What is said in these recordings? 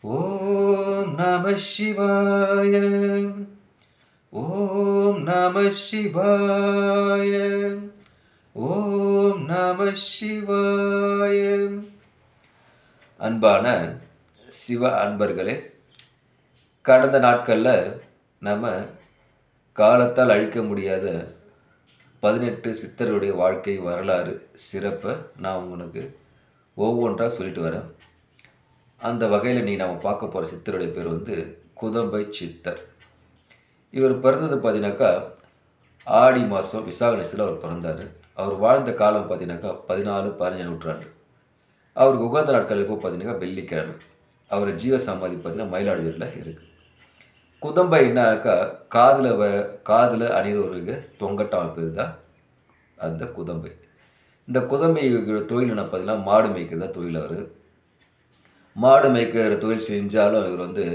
ஓம் நம சிவாய ஓம் நம சிவாய ஓம் நம சிவாய அன்பான சிவ அன்பர்களே கடந்த நாட்களில் நம்ம காலத்தால் அழிக்க முடியாத பதினெட்டு சித்தருடைய வாழ்க்கை வரலாறு சிறப்பை நான் உங்களுக்கு ஒவ்வொன்றாக சொல்லிட்டு வரேன் அந்த வகையில் நீ நம்ம பார்க்க போகிற சித்தருடைய பேர் வந்து குதம்பை சித்தர் இவர் பிறந்தது பார்த்தீங்கன்னாக்கா ஆடி மாதம் விசாகனசில் அவர் பிறந்தார் அவர் வாழ்ந்த காலம் பார்த்தீங்கன்னாக்கா பதினாலு பதினஞ்சு நூற்றாண்டு அவருக்கு உகந்த நாட்கள் இப்போ பார்த்தீங்கன்னா வெள்ளிக்கிழமை அவர் ஜீவ சமாதி பார்த்தீங்கன்னா மயிலாடுதுறையில் இருக்குது குதம்பை என்னக்கா காதில் வ காதில் அணிகிற ஒரு தொங்கட்டான் பேர் தான் அந்த குதம்பை இந்த குதம்பை தொழில் என்ன பார்த்தீங்கன்னா மாடு மேய்க்கிறது தான் தொழில் அவர் மாடு மேய்க்கிற தொழில் செஞ்சாலும் இவர் வந்து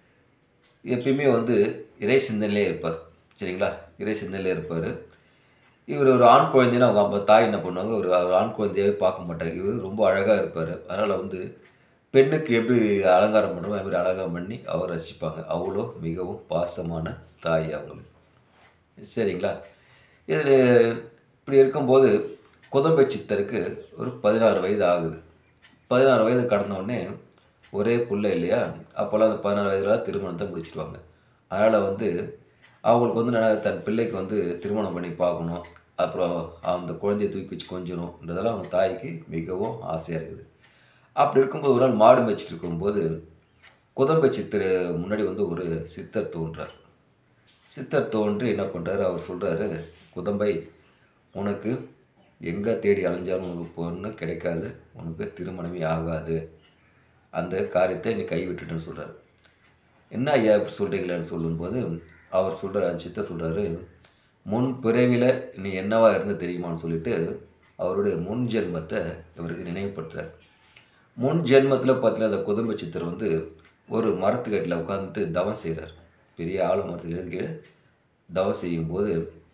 எப்பயுமே வந்து இறை சிந்தனையிலே இருப்பார் சரிங்களா இறை சிந்தனையிலே இருப்பார் இவர் ஒரு ஆண் குழந்தைன்னு அவங்க அம்மா தாய் என்ன பண்ணுவாங்க ஒரு அவர் ஆண் குழந்தையாவே பார்க்க மாட்டாங்க இவர் ரொம்ப அழகாக இருப்பார் அதனால் வந்து பெண்ணுக்கு எப்படி அலங்காரம் பண்ணுறோமோ அது மாதிரி அலங்காரம் பண்ணி அவர் ரசிப்பாங்க அவ்வளோ மிகவும் பாசமான தாய் அவங்களுக்கு சரிங்களா இதில் இப்படி இருக்கும்போது குதம்பை சித்தருக்கு ஒரு பதினாறு வயது ஆகுது பதினாறு வயது கடந்தவுடனே ஒரே புள்ள இல்லையா அப்போல்லாம் அந்த பதினாறு வயதில் திருமணத்தை முடிச்சிருவாங்க அதனால் வந்து அவங்களுக்கு வந்து நான் தன் பிள்ளைக்கு வந்து திருமணம் பண்ணி பார்க்கணும் அப்புறம் அந்த குழந்தைய தூக்கி வச்சு கொஞ்சணுன்றதெல்லாம் அவங்க தாய்க்கு மிகவும் ஆசையாக இருக்குது அப்படி இருக்கும்போது ஒரு நாள் மாடு மேய்ச்சிட்டு இருக்கும்போது குதம்பை சித்தர் முன்னாடி வந்து ஒரு சித்தர் தோன்றார் சித்தர் தோன்றி என்ன பண்ணுறாரு அவர் சொல்கிறாரு குதம்பை உனக்கு எங்கே தேடி அலைஞ்சாலும் உனக்கு பொண்ணு கிடைக்காது உனக்கு திருமணமே ஆகாது அந்த காரியத்தை நீ கைவிட்டுட்டுன்னு சொல்கிறார் என்ன ஐயா இப்படி சொல்கிறீங்களேன்னு சொல்லும்போது அவர் சொல்கிறார் அந்த சித்தர் சொல்கிறாரு முன் பிறவியில் நீ என்னவா இருந்து தெரியுமான்னு சொல்லிட்டு அவருடைய முன் ஜென்மத்தை இவருக்கு நினைவுபடுத்துறார் முன் ஜென்மத்தில் பார்த்தீங்கன்னா அந்த குதும்ப சித்தர் வந்து ஒரு மரத்துக்கட்டில் உட்காந்துட்டு தவம் செய்கிறார் பெரிய ஆலமரத்துக்கு கீழே தவம் செய்யும்போது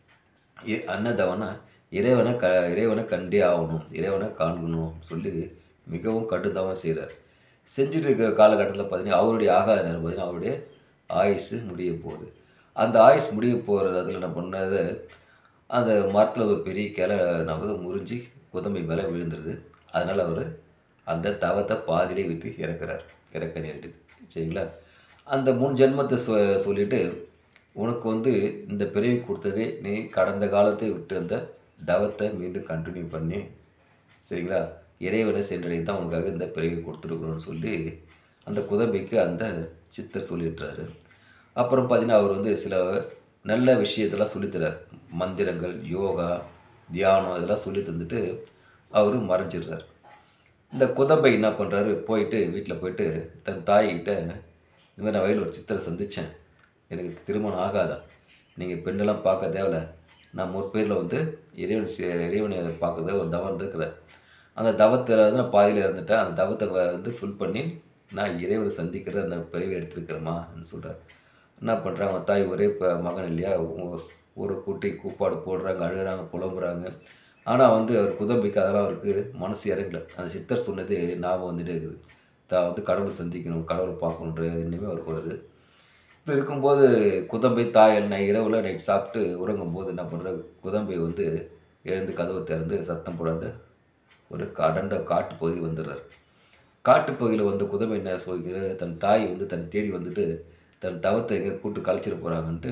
இ- என்ன தவம்னா இறைவனை க இறைவனை கண்டே ஆகணும் இறைவனை காண்கணும் சொல்லி மிகவும் கடுதவம் செய்கிறார் செஞ்சுட்டு இருக்கிற காலகட்டத்தில் பார்த்தீங்கன்னா அவருடைய ஆகாத நேரம் பார்த்தீங்கன்னா அவருடைய ஆயுசு முடிய போகுது அந்த ஆயுஸ் முடிய போகிறது அதில் என்ன பண்ணது அந்த மரத்தில் ஒரு பெரிய கிளை நம்ம முறிஞ்சி குதம்பை மேலே விழுந்துருது அதனால் அவர் அந்த தவத்தை பாதியிலே விட்டு இறக்குறார் இறக்க நேரிடுது சரிங்களா அந்த முன் ஜென்மத்தை சொ சொல்லிட்டு உனக்கு வந்து இந்த பிறவி கொடுத்ததே நீ கடந்த காலத்தை விட்டு அந்த தவத்தை மீண்டும் கண்டினியூ பண்ணி சரிங்களா இறைவனை சென்றடைய தான் உனக்காக இந்த பிறவி கொடுத்துருக்குறோன்னு சொல்லி அந்த குதம்பைக்கு அந்த சித்தர் சொல்லிடுறாரு அப்புறம் பார்த்தீங்கன்னா அவர் வந்து சில நல்ல விஷயத்தெல்லாம் சொல்லித்தரார் மந்திரங்கள் யோகா தியானம் இதெல்லாம் சொல்லி தந்துட்டு அவர் மறைஞ்சிடுறார் இந்த குதம்பை என்ன பண்ணுறாரு போயிட்டு வீட்டில் போயிட்டு தன் தாய்கிட்ட இந்த மாதிரி நான் வயலில் ஒரு சித்தரை சந்தித்தேன் எனக்கு திருமணம் ஆகாதா நீங்கள் பெண்ணெல்லாம் பார்க்க தேவையில்ல நான் முற்பேரில் வந்து இறைவன் சி- இறைவனை பார்க்குறத ஒரு தவம் இருக்கிறேன் அந்த தவத்தில் வந்து நான் பாதியில் இருந்துட்டேன் அந்த தவத்தை வ- வந்து ஃபுல் பண்ணி நான் இறைவனை சந்திக்கிற அந்த பிறவி எடுத்துருக்கிறேம்மான்னு சொல்கிறார் என்ன பண்ணுறாங்க தாய் ஒரே ப- மகன் இல்லையா ஊ- ஊரை கூட்டி கூப்பாடு போடுறாங்க அழுகுறாங்க புலம்புறாங்க ஆனால் வந்து அவர் குதம்பிக்கு அதெல்லாம் அவருக்கு மனசு இறங்கல அந்த சித்தர் சொன்னது ஞாபகம் வந்துட்டே இருக்குது தான் வந்து கடவுளை சந்திக்கணும் கடவுளை பார்க்கணுன்ற எண்ணமே அவருக்கு வருது இப்படி இருக்கும்போது குதம்பை தாய் நான் இரவில் நைட் சாப்பிட்டு உறங்கும் போது என்ன பண்ணுற குதம்பை வந்து எழுந்து கதவை திறந்து சத்தம் போடாத ஒரு அடர்ந்த காட்டு பகுதி வந்துடுறார் காட்டுப்பகுதியில் வந்து குதம்பை என்ன சொல்கிற தன் தாய் வந்து தன் தேடி வந்துட்டு தன் தவத்தை எங்கே கூட்டு கலைச்சிட போகிறாங்கன்ட்டு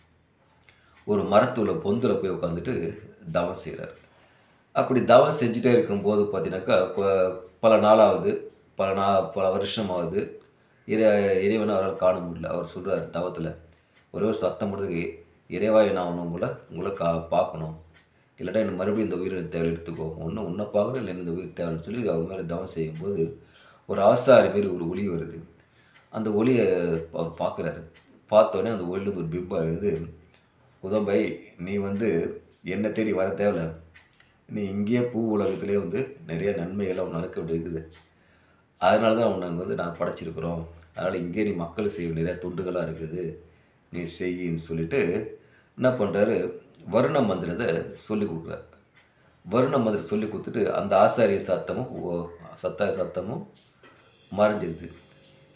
ஒரு மரத்துல பொந்துல போய் உட்காந்துட்டு தவம் செய்கிறார் அப்படி தவம் செஞ்சுட்டே இருக்கும்போது பார்த்தீங்கன்னாக்கா கொ- பல நாளாவது பல நா பல வருஷமாவது இறை இறைவனை அவரால் காண முடியல அவர் சொல்கிறார் தவத்தில் ஒரே ஒரு சத்தம் மட்டும் இறைவா நான் ஒன்று உங்களை உங்களை கா பார்க்கணும் இல்லாட்டா எனக்கு மறுபடியும் இந்த உயிரை தேவை எடுத்துக்கோ ஒன்று உன்னை பார்க்கணும் இல்லை இந்த உயிர் தேவைன்னு சொல்லி அவர் மேலே தவம் செய்யும்போது ஒரு ஆசாரி மாரி ஒரு ஒளி வருது அந்த ஒளியை அவர் பார்க்குறாரு பார்த்தோன்னே அந்த ஒளியிலேருந்து ஒரு பிம்பம் எழுது குதம்பை நீ வந்து என்னை தேடி வர தேவையில்ல நீ இங்கேயே பூ உலகத்திலே வந்து நிறைய நன்மைகள்லாம் நடக்க வேண்டியிருக்குது அதனால தான் உன்னை வந்து நான் படைச்சிருக்கிறோம் அதனால் இங்கே நீ மக்கள் செய்ய நிறைய துண்டுகளாக இருக்குது நீ செய்யின்னு சொல்லிட்டு என்ன பண்ணுறாரு வருண மந்திரத்தை சொல்லி கொடுக்குறாரு வருண மந்திரம் சொல்லி கொடுத்துட்டு அந்த ஆசாரிய சத்தமும் ஓ- சத்த சத்தமும் மறைஞ்சிருது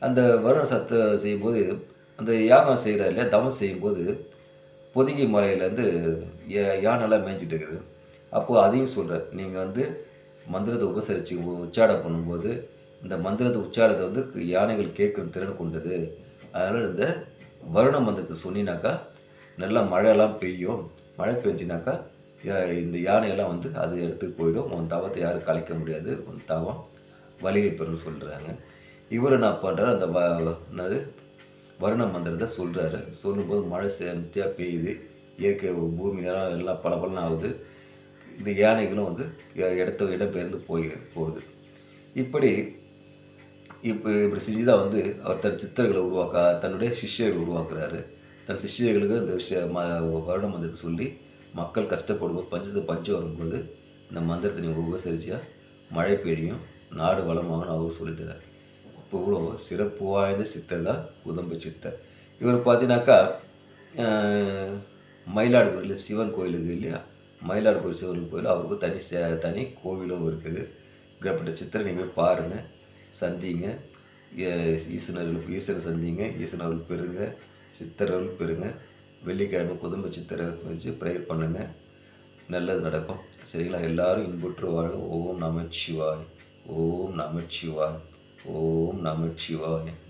அந்த வருண சத்தை செய்யும்போது அந்த யாகம் செய்கிற இல்லையா தவம் செய்யும்போது பொதிகை மலையிலேருந்து யானைலாம் மேய்ஞ்சிட்டு இருக்குது அப்போது அதையும் சொல்கிறார் நீங்கள் வந்து மந்திரத்தை உபசரித்து உச்சாடம் பண்ணும்போது இந்த மந்திரத்தை உச்சாரத்தை வந்து யானைகள் கேட்குற திறன் கொண்டது அதனால் இந்த வருண மந்திரத்தை சொன்னினாக்கா நல்லா மழையெல்லாம் பெய்யும் மழை பெஞ்சினாக்கா யா- இந்த யானையெல்லாம் வந்து அது எடுத்துக்கு போயிடும் உன் தவத்தை யாரும் கலைக்க முடியாது உன் தவம் வலிமை பெறும் சொல்கிறாங்க இவர் என்ன பண்ணுறாரு அந்த வ என்னது வருண மந்திரத்தை சொல்கிறாரு சொல்லும்போது மழை சேமித்தியாக பெய்யுது இயற்கை பூமி நேரம் எல்லாம் பல ஆகுது இந்த யானைகளும் வந்து இ- இடத்த இடம்பெயர்ந்து போய் போகுது இப்படி இப்போ இப்படி செஞ்சு தான் வந்து அவர் தன் சித்தர்களை உருவாக்க தன்னுடைய சிஷ்யர்களை உருவாக்குறாரு தன் சிஷ்யர்களுக்கு இந்த விஷய ம வருட மந்திரத்தை சொல்லி மக்கள் கஷ்டப்படும்போது பஞ்சத்து பஞ்சம் வரும்போது இந்த மந்திரத்தை நீங்கள் உபசரிச்சா மழை பெய்யும் நாடு வளமாகனு அவர் சொல்லித்தரார் இப்போ இவ்வளோ சிறப்பு வாய்ந்த சித்தர் தான் உதம்பு சித்தர் இவர் பார்த்தீங்கன்னாக்கா ஆஹ், மயிலாடுதுறையில் சிவன் கோயில் இருக்குது இல்லையா மயிலாடுதுறை சிவன் கோயில் அவருக்கு தனி சே- தனி கோவிலும் இருக்குது இப்படிப்பட்ட சித்தரை நீங்கள் பாருங்கள் சந்திங்க ஏ- ஈசனர்கள் ஈசனை சந்திங்க ஈசனர்கள் பெறுங்க சித்தர்கள் பெறுங்க வெள்ளிக்கிழமை குடும்ப சித்தரை வச்சு ப்ரேயர் பண்ணுங்க நல்லது நடக்கும் சரிங்களா எல்லாரும் இன்புற்று வாழும் ஓம் நமச்சிவாய் ஓம் நமச்சிவாய் ஓம் நமச்சிவாய்